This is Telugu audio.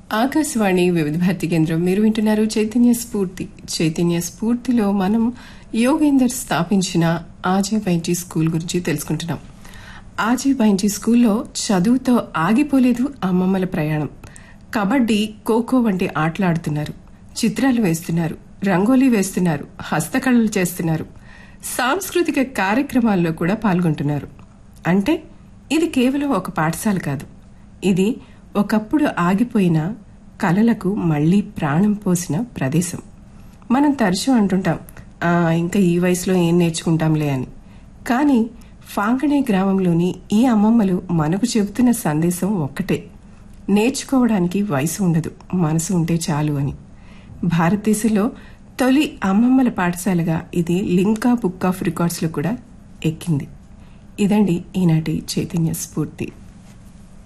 ఆకాశవాణి వివిధ భారతి కేంద్రం మీరు వింటున్నారు చైతన్య స్ఫూర్తి చైతన్య స్ఫూర్తిలో మనం యోగేందర్ స్థాపించిన ఆజీ బైంజీ స్కూల్ గురించి తెలుసుకుంటున్నాం ఆజీ బైంజీ స్కూల్లో చదువుతో ఆగిపోలేదు అమ్మమ్మల ప్రయాణం కబడ్డీ ఖోఖో వంటి ఆటలాడుతున్నారు చిత్రాలు వేస్తున్నారు రంగోలీ వేస్తున్నారు హస్తకళలు చేస్తున్నారు సాంస్కృతిక కార్యక్రమాల్లో కూడా పాల్గొంటున్నారు అంటే ఇది కేవలం ఒక పాఠశాల కాదు ఇది ఒకప్పుడు ఆగిపోయిన కళలకు మళ్లీ ప్రాణం పోసిన ప్రదేశం మనం తరచూ అంటుంటాం "ఆ, ఇంకా ఈ వయసులో ఏం నేర్చుకుంటాంలే అని కానీ ఫాంకణే గ్రామంలోని ఈ అమ్మమ్మలు మనకు చెబుతున్న సందేశం ఒక్కటే నేర్చుకోవడానికి వయసు ఉండదు మనసు ఉంటే చాలు అని భారతదేశంలో తొలి అమ్మమ్మల పాఠశాలగా ఇది లింకా బుక్ ఆఫ్ రికార్డ్స్లో కూడా ఎక్కింది ఇదండి ఈనాటి చైతన్య స్ఫూర్తి